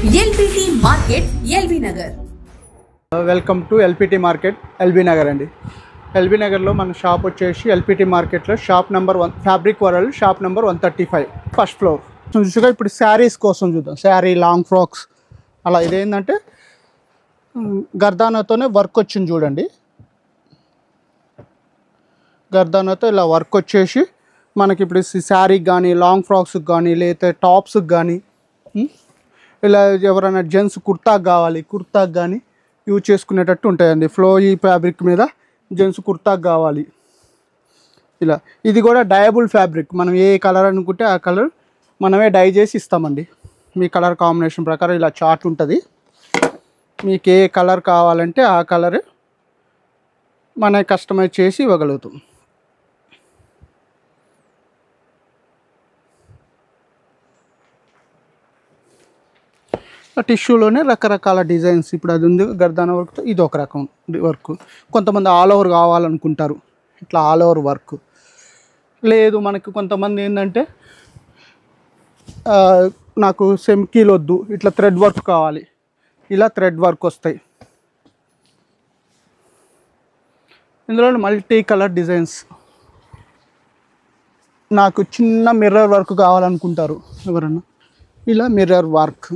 LPT market LB Nagar welcome to LPT market LB Nagar అండి LB నగర్లో మన షాప్ వచ్చేసి ఎల్పిటి మార్కెట్లో shop number one fabric world shop number one thirty five first floor చూసుగా ఇప్పుడు saris కోసం చూద్దాం శారీ లాంగ్ ఫ్రాక్స్ అలా ఇదేంటంటే ఉమ్, గర్దానాతోనే వర్క్ వచ్చింది చూడండి గర్దానాతో ఇలా వర్క్ వచ్చేసి మనకి ఇప్పుడు శారీకి కానీ లాంగ్ ఫ్రాక్స్కి కానీ లేకపోతే టాప్స్కి కానీ ఉమ్, ఇలా ఎవరైనా జెంట్స్ కుర్తాకి కావాలి కుర్తాకి కానీ యూజ్ చేసుకునేటట్టు ఉంటాయండి ఫ్లో ఈ ఫ్యాబ్రిక్ మీద జెంట్స్ కుర్తాకి కావాలి ఇలా ఇది కూడా డయబుల్ ఫ్యాబ్రిక్ మనం ఏ కలర్ అనుకుంటే ఆ కలర్ మనమే డై చేసి ఇస్తామండి మీ కలర్ కాంబినేషన్ ప్రకారం ఇలా చార్ట్ ఉంటుంది మీకు ఏ కలర్ కావాలంటే ఆ కలర్ మన కస్టమైజ్ చేసి ఇవ్వగలుగుతాం ఆ టిష్యూలోనే రకరకాల డిజైన్స్ ఇప్పుడు అది ఉంది గర్దాన వర్క్తో ఇది ఒక రకం వర్క్ కొంతమంది ఆల్ ఓవర్ కావాలనుకుంటారు ఇట్లా ఆల్ ఓవర్ వర్క్ లేదు మనకి కొంతమంది ఏంటంటే ఆ, నాకు సెమ్కీలు వద్దు ఇట్లా థ్రెడ్ వర్క్ కావాలి ఇలా థ్రెడ్ వర్క్ వస్తాయి ఇందులో మల్టీ కలర్ డిజైన్స్ నాకు చిన్న మిర్రర్ వర్క్ కావాలనుకుంటారు ఎవరన్నా ఇలా మిర్రర్ వర్క్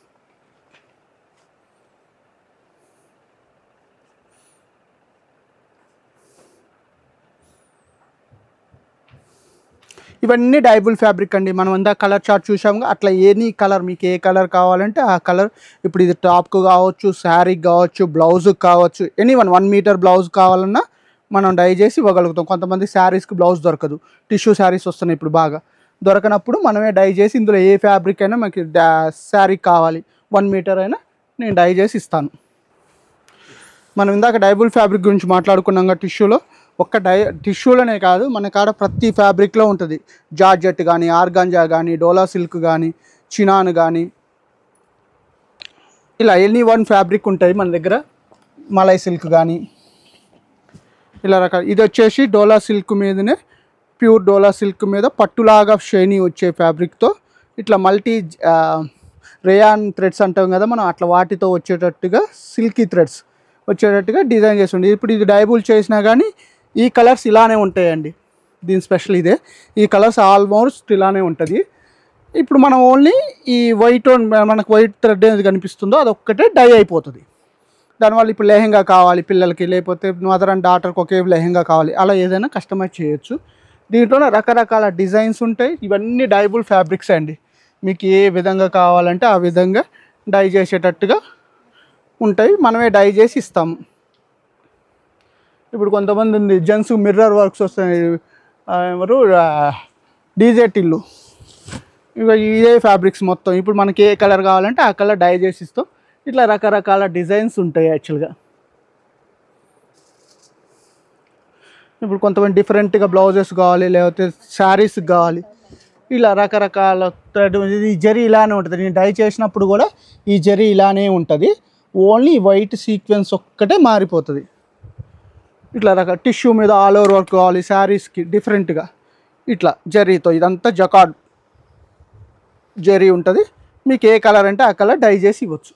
ఇవన్నీ డైబుల్ ఫ్యాబ్రిక్ అండి మనం అంతా కలర్ చార్ట్ చూసాము అట్లా ఎనీ కలర్ మీకు ఏ కలర్ కావాలంటే ఆ కలర్ ఇప్పుడు ఇది టాప్కు కావచ్చు శారీకి కావచ్చు బ్లౌజ్కి కావచ్చు any one one meter blouse కావాలన్నా మనం డై చేసి ఇవ్వగలుగుతాం కొంతమంది శారీస్కి బ్లౌజ్ దొరకదు టిష్యూ శారీస్ వస్తున్నాయి ఇప్పుడు బాగా దొరకనప్పుడు మనమే డై చేసి ఇందులో ఏ ఫ్యాబ్రిక్ అయినా మనకి శారీ కావాలి వన్ మీటర్ అయినా నేను డై చేసి ఇస్తాను మనం ఇందాక డైబుల్ ఫ్యాబ్రిక్ గురించి మాట్లాడుకున్నాం టిష్యూలో ఒక్క డై టిష్యూలోనే కాదు మన కాడ ప్రతి ఫ్యాబ్రిక్లో ఉంటుంది జార్జెట్ కానీ ఆర్గాంజా కానీ డోలా సిల్క్ కానీ చినాన్ కానీ ఇలా ఎనీ వన్ ఫ్యాబ్రిక్ ఉంటుంది మన దగ్గర మలై సిల్క్ కానీ ఇలా రకాల ఇది వచ్చేసి డోలా సిల్క్ మీదనే ప్యూర్ డోలా సిల్క్ మీద పట్టులాగా షైనీ వచ్చే ఫ్యాబ్రిక్తో ఇట్లా మల్టీ రేయాన్ థ్రెడ్స్ అంటాం కదా మనం అట్లా వాటితో వచ్చేటట్టుగా సిల్కీ థ్రెడ్స్ వచ్చేటట్టుగా డిజైన్ చేసి ఉంది ఇప్పుడు ఇది డైబుల్ చేసినా కానీ ఈ కలర్స్ ఇలానే ఉంటాయండి దీని స్పెషల్ ఇదే ఈ కలర్స్ ఆల్మోస్ట్ ఇలానే ఉంటుంది ఇప్పుడు మనం ఓన్లీ ఈ వైట్ మనకు వైట్ థ్రెడ్ ఏది కనిపిస్తుందో అది ఒక్కటే డై అయిపోతుంది దానివల్ల ఇప్పుడు లెహెంగా కావాలి పిల్లలకి లేకపోతే మదర్ అండ్ డాటర్కి ఒకే లెహెంగా కావాలి అలా ఏదైనా కస్టమైజ్ చేయొచ్చు దీంట్లోనే రకరకాల డిజైన్స్ ఉంటాయి ఇవన్నీ డైబుల్ ఫ్యాబ్రిక్స్ అండి మీకు ఏ విధంగా కావాలంటే ఆ విధంగా డై చేసేటట్టుగా ఉంటాయి మనమే డై చేసి ఇస్తాము ఇప్పుడు కొంతమంది ఉంది జెంట్స్ మిర్రర్ వర్క్స్ వస్తాయి ఆ, ఎవరు డీజెట్ ఇల్లు ఇక ఇదే ఫ్యాబ్రిక్స్ మొత్తం ఇప్పుడు మనకి ఏ కలర్ కావాలంటే ఆ కలర్ డై చేసి ఇస్తాం ఇట్లా రకరకాల డిజైన్స్ ఉంటాయి యాక్చువల్గా ఇప్పుడు కొంతమంది డిఫరెంట్గా బ్లౌజెస్ కావాలి లేకపోతే శారీస్ కావాలి ఇలా రకరకాల thread ఇది జరీ ఇలానే ఉంటుంది నేను డై చేసినప్పుడు కూడా ఈ జరీ ఇలానే ఉంటుంది ఓన్లీ వైట్ సీక్వెన్స్ ఒక్కటే మారిపోతుంది ఇట్లా రకాల టిష్యూ మీద ఆల్ ఓవర్ వర్క్ కావాలి శారీస్కి డిఫరెంట్గా ఇట్లా జరీతో ఇదంతా జకాడ్ జరీ ఉంటుంది మీకు ఏ కలర్ అంటే ఆ కలర్ డై చేసి ఇవ్వచ్చు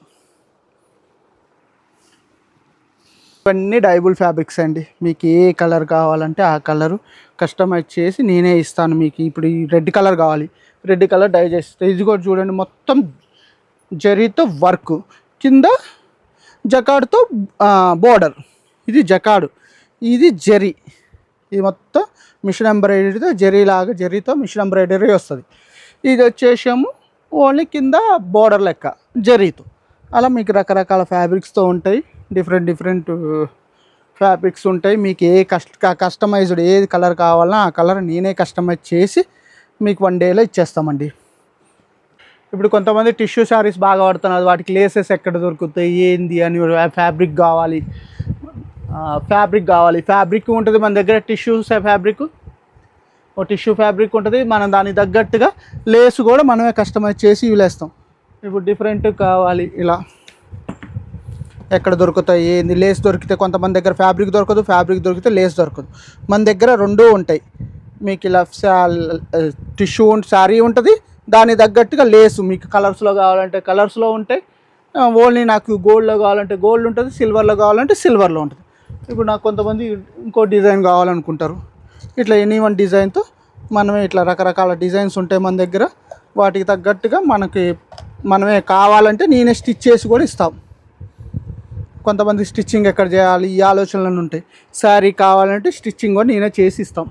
ఇవన్నీ డైబుల్ ఫ్యాబ్రిక్స్ అండి మీకు ఏ కలర్ కావాలంటే ఆ కలరు కస్టమైజ్ చేసి నేనే ఇస్తాను మీకు ఇప్పుడు ఈ రెడ్ కలర్ కావాలి రెడ్ కలర్ డై చేస్తే ఇది కూడా చూడండి మొత్తం జరీతో వర్క్ కింద జకాడ్తో బోర్డర్ ఇది జకాడు ఇది జరీ ఇది మొత్తం మిషన్ ఎంబ్రాయిడరీతో జరీ లాగా జరీతో మిషన్ ఎంబ్రాయిడరీ వస్తుంది ఇది వచ్చేసాము ఓన్లీ కింద బోర్డర్ లెక్క జరీతో అలా మీకు రకరకాల ఫ్యాబ్రిక్స్తో ఉంటాయి డిఫరెంట్ డిఫరెంట్ ఫ్యాబ్రిక్స్ ఉంటాయి మీకు ఏ కస్ట కస్టమైజ్డ్ ఏ కలర్ కావాలన్నా ఆ కలర్ నేనే కస్టమైజ్ చేసి మీకు వన్ డేలో ఇచ్చేస్తామండి ఇప్పుడు కొంతమంది టిష్యూ శారీస్ బాగా వాడుతున్నారు వాటికి లేసెస్ ఎక్కడ దొరుకుతాయి ఏంది అని ఫ్యాబ్రిక్ కావాలి ఫ్యాబ్రిక్ కావాలి ఫ్యాబ్రిక్ ఉంటుంది మన దగ్గర టిష్యూ ఫ్యాబ్రిక్ ఓ టిష్యూ ఫ్యాబ్రిక్ ఉంటుంది మనం దానికి తగ్గట్టుగా లేస్ కూడా మనమే కస్టమైజ్ చేసి ఇవ్వలేస్తాం ఇప్పుడు డిఫరెంట్ కావాలి ఇలా ఎక్కడ దొరుకుతాయి ఏంది లేస్ దొరికితే కొంతమంది దగ్గర ఫ్యాబ్రిక్ దొరకదు ఫ్యాబ్రిక్ దొరికితే లేస్ దొరకదు మన దగ్గర రెండూ ఉంటాయి మీకు ఇలా టిష్యూ శారీ ఉంటుంది దాని తగ్గట్టుగా లేసు మీకు కలర్స్లో కావాలంటే కలర్స్లో ఉంటాయి ఆ, ఓన్లీ నాకు గోల్డ్లో కావాలంటే గోల్డ్ ఉంటుంది సిల్వర్లో కావాలంటే సిల్వర్లో ఉంటుంది ఇప్పుడు నాకు కొంతమంది ఇంకో డిజైన్ కావాలనుకుంటారు ఇట్లా ఎనీ వన్ డిజైన్తో మనమే ఇట్లా రకరకాల డిజైన్స్ ఉంటాయి మన దగ్గర వాటికి తగ్గట్టుగా మనకి మనమే కావాలంటే నేనే స్టిచ్ చేసి కూడా ఇస్తాం కొంతమంది స్టిచ్చింగ్ ఎక్కడ చేయాలి ఈ ఆలోచనలు ఉంటాయి శారీ కావాలంటే స్టిచ్చింగ్ కూడా నేనే చేసి ఇస్తాం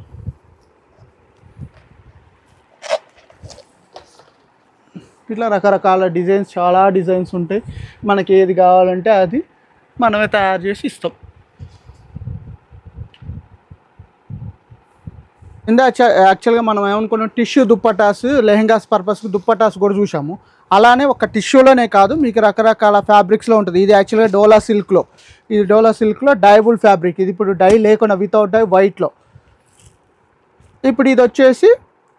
ఇట్లా రకరకాల డిజైన్స్ చాలా డిజైన్స్ ఉంటాయి మనకి ఏది కావాలంటే అది మనమే తయారు చేసి ఇస్తాం ఇందా యాక్చువల్గా మనం ఏమనుకున్నాం టిష్యూ దుప్పటాస్ లెహెంగాస్ పర్పస్కి దుప్పటాస్ కూడా చూసాము అలానే ఒక టిష్యూలోనే కాదు మీకు రకరకాల ఫ్యాబ్రిక్స్లో ఉంటుంది ఇది యాక్చువల్గా డోలా సిల్క్లో ఇది డోలా సిల్క్లో డైబుల్ ఫ్యాబ్రిక్ ఇది ఇప్పుడు డై లేకుండా వితౌట్ డై వైట్లో ఇప్పుడు ఇది వచ్చేసి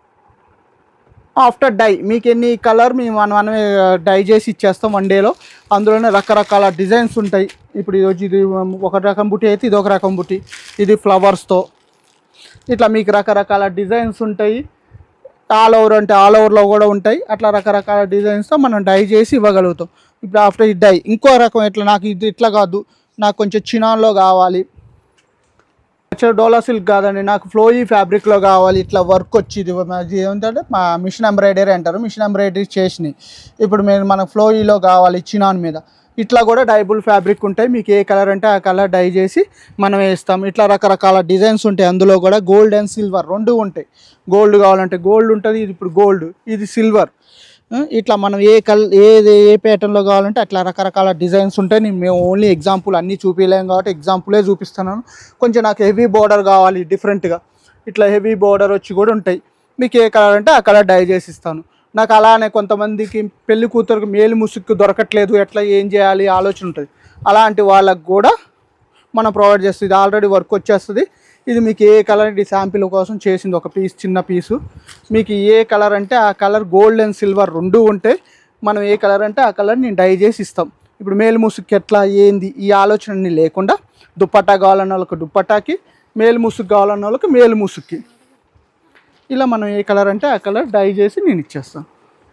ఆఫ్టర్ డై మీకు ఎన్ని కలర్ మేము మనం మనమే డై చేసి ఇచ్చేస్తాం వన్ డేలో అందులోనే రకరకాల డిజైన్స్ ఉంటాయి ఇప్పుడు ఇది వచ్చి ఇది ఒక రకం బుట్టి అయితే ఇది ఒక రకం బుట్టి ఇది ఫ్లవర్స్తో ఇట్లా మీకు రకరకాల డిజైన్స్ ఉంటాయి ఆల్ ఓవర్ అంటే ఆల్ ఓవర్లో కూడా ఉంటాయి అట్లా రకరకాల డిజైన్స్తో మనం డై చేసి ఇవ్వగలుగుతాం ఇప్పుడు ఆఫ్టర్ ఈ డై ఇంకో రకం ఇట్లా నాకు ఇది ఇట్లా కాదు నాకు కొంచెం చినాన్లో కావాలి యాక్చువల్ డోలా సిల్క్ కాదండి నాకు ఫ్లోయీ ఫ్యాబ్రిక్లో కావాలి ఇట్లా వర్క్ వచ్చి ఇది మా- ఇది ఏమంటే మా మిషన్ ఎంబ్రాయిడరీ అంటారు మిషన్ ఎంబ్రాయిడరీ చేసినాయి ఇప్పుడు మేము మనకు ఫ్లోయీలో కావాలి చినాన్ మీద ఇట్లా కూడా డైబుల్ ఫ్యాబ్రిక్ ఉంటాయి మీకు ఏ కలర్ అంటే ఆ కలర్ డై చేసి మనం వేస్తాం ఇట్లా రకరకాల డిజైన్స్ ఉంటాయి అందులో కూడా గోల్డ్ అండ్ సిల్వర్ రెండు ఉంటాయి గోల్డ్ కావాలంటే గోల్డ్ ఉంటుంది ఇది ఇప్పుడు గోల్డ్ ఇది సిల్వర్ ఇట్లా మనం ఏ కల్ ఏది ఏ ప్యాటర్న్లో కావాలంటే అట్లా రకరకాల డిజైన్స్ ఉంటాయి నేను మేము ఓన్లీ ఎగ్జాంపుల్ అన్నీ చూపించలేం కాబట్టి ఎగ్జాంపులే చూపిస్తున్నాను కొంచెం నాకు హెవీ బోర్డర్ కావాలి డిఫరెంట్గా ఇట్లా హెవీ బోర్డర్ వచ్చి కూడా ఉంటాయి మీకు ఏ కలర్ అంటే ఆ కలర్ డై చేసి ఇస్తాను నాకు అలానే కొంతమందికి పెళ్లి కూతురుకు మేలు ముసుగు దొరకట్లేదు ఎట్లా ఏం చేయాలి ఆలోచన ఉంటుంది అలాంటి వాళ్ళకు కూడా మనం ప్రొవైడ్ చేస్తుంది ఇది ఆల్రెడీ వర్క్ వచ్చేస్తుంది ఇది మీకు ఏ కలర్ ఇది శాంపిల్ కోసం చేసింది ఒక పీస్ చిన్న పీసు మీకు ఏ కలర్ అంటే ఆ కలర్ గోల్డ్ అండ్ సిల్వర్ రెండు ఉంటాయి మనం ఏ కలర్ అంటే ఆ కలర్ నేను డై చేసి ఇస్తాం ఇప్పుడు మేలు ముసుగుకి ఎట్లా ఏంది ఈ ఆలోచన అన్ని లేకుండా దుప్పట్టా కావాలన్న వాళ్ళకి దుప్పట్టాకి మేలు ముసుగు కావాలన్న వాళ్ళకి మేలు ముసుగుకి ఇలా మనం ఏ కలర్ అంటే ఆ కలర్ డై చేసి నేను ఇచ్చేస్తాను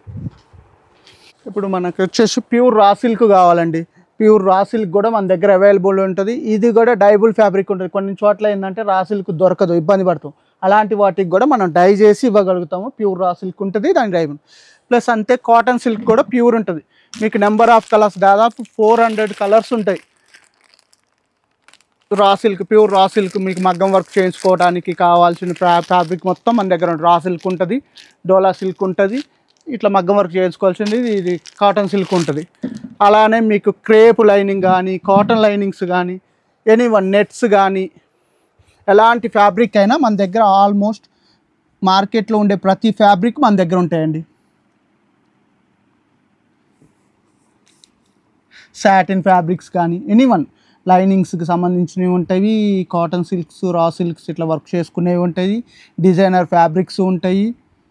ఇప్పుడు మనకు వచ్చేసి ప్యూర్ రా సిల్క్ కావాలండి ప్యూర్ రా సిల్క్ కూడా మన దగ్గర అవైలబుల్ ఉంటుంది ఇది కూడా డైబుల్ ఫ్యాబ్రిక్ ఉంటుంది కొన్ని చోట్ల ఏంటంటే రా సిల్క్ దొరకదు ఇబ్బంది పడతాం అలాంటి వాటికి కూడా మనం డై చేసి ఇవ్వగలుగుతాము ప్యూర్ రా సిల్క్ ఉంటుంది దాని డైబుల్ ప్లస్ అంతే కాటన్ సిల్క్ కూడా ప్యూర్ ఉంటుంది మీకు నెంబర్ ఆఫ్ కలర్స్ దాదాపు ఫోర్ హండ్రెడ్ కలర్స్ ఉంటాయి raw silk pure raw silk మీకు మగ్గం వర్క్ చేయించుకోవడానికి కావాల్సిన ఫ్యా ఫ్యాబ్రిక్ మొత్తం మన దగ్గర ఉంటుంది రా సిల్క్ ఉంటుంది డోలా సిల్క్ ఉంటుంది ఇట్లా మగ్గం వర్క్ చేయించుకోవాల్సింది ఇది- ఇది కాటన్ సిల్క్ ఉంటుంది అలానే మీకు క్రేప్ లైనింగ్ కానీ కాటన్ లైనింగ్స్ కానీ ఎనీ వన్ నెట్స్ కానీ ఎలాంటి ఫ్యాబ్రిక్ అయినా మన దగ్గర ఆల్మోస్ట్ మార్కెట్లో ఉండే ప్రతి ఫ్యాబ్రిక్ మన దగ్గర ఉంటాయండి సాటిన్ ఫ్యాబ్రిక్స్ కానీ ఎనీ వన్ లైనింగ్స్కి సంబంధించినవి ఉంటాయి కాటన్ సిల్క్స్ రా సిల్క్స్ ఇట్లా వర్క్ చేసుకునేవి ఉంటాయి డిజైనర్ ఫ్యాబ్రిక్స్ ఉంటాయి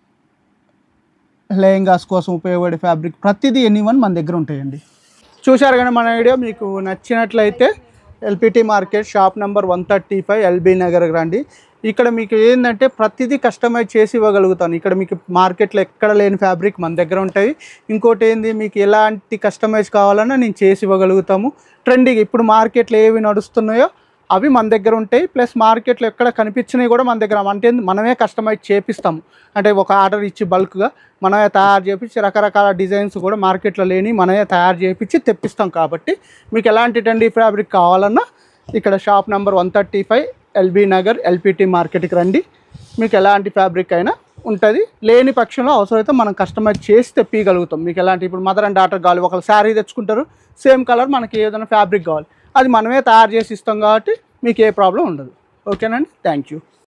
లెహంగాస్ కోసం ఉపయోగపడే ఫ్యాబ్రిక్ ప్రతిదీ ఎనీ వన్ మన దగ్గర ఉంటాయండి చూశారు కానీ మన వీడియో మీకు నచ్చినట్లయితే LPT market shop number one thirty five LB నగర్కి రండి ఇక్కడ మీకు ఏంటంటే ప్రతిదీ కస్టమైజ్ చేసి ఇవ్వగలుగుతాను ఇక్కడ మీకు మార్కెట్లో ఎక్కడ లేని ఫ్యాబ్రిక్ మన దగ్గర ఉంటాయి ఇంకోటి ఏంది మీకు ఎలాంటి కస్టమైజ్ కావాలన్నా నేను చేసి ఇవ్వగలుగుతాము ట్రెండింగ్ ఇప్పుడు మార్కెట్లో ఏవి నడుస్తున్నాయో అవి మన దగ్గర ఉంటాయి ప్లస్ మార్కెట్లో ఎక్కడ కనిపించినవి కూడా మన దగ్గర అంటే మనమే కస్టమైజ్ చేపిస్తాము అంటే ఒక ఆర్డర్ ఇచ్చి బల్క్గా మనమే తయారు చేపించి రకరకాల డిజైన్స్ కూడా మార్కెట్లో లేని మనమే తయారు చేపించి తెప్పిస్తాం కాబట్టి మీకు ఎలాంటి టెండీ ఫ్యాబ్రిక్ కావాలన్నా ఇక్కడ shop number one thirty five LB Nagar LPT మార్కెట్కి రండి మీకు ఎలాంటి ఫ్యాబ్రిక్ అయినా ఉంటుంది లేని పక్షంలో అవసరమైతే మనం కస్టమైజ్ చేసి తెప్పియగలుగుతాం మీకు ఎలాంటి ఇప్పుడు మదర్ అండ్ డాటర్ కావాలి ఒకళ్ళు శారీ తెచ్చుకుంటారు సేమ్ కలర్ మనకి ఏదైనా ఫ్యాబ్రిక్ కావాలి అది మనమే తయారు చేసి ఇస్తాం కాబట్టి మీకు ఏ ప్రాబ్లం ఉండదు ఓకేనండి థ్యాంక్ యూ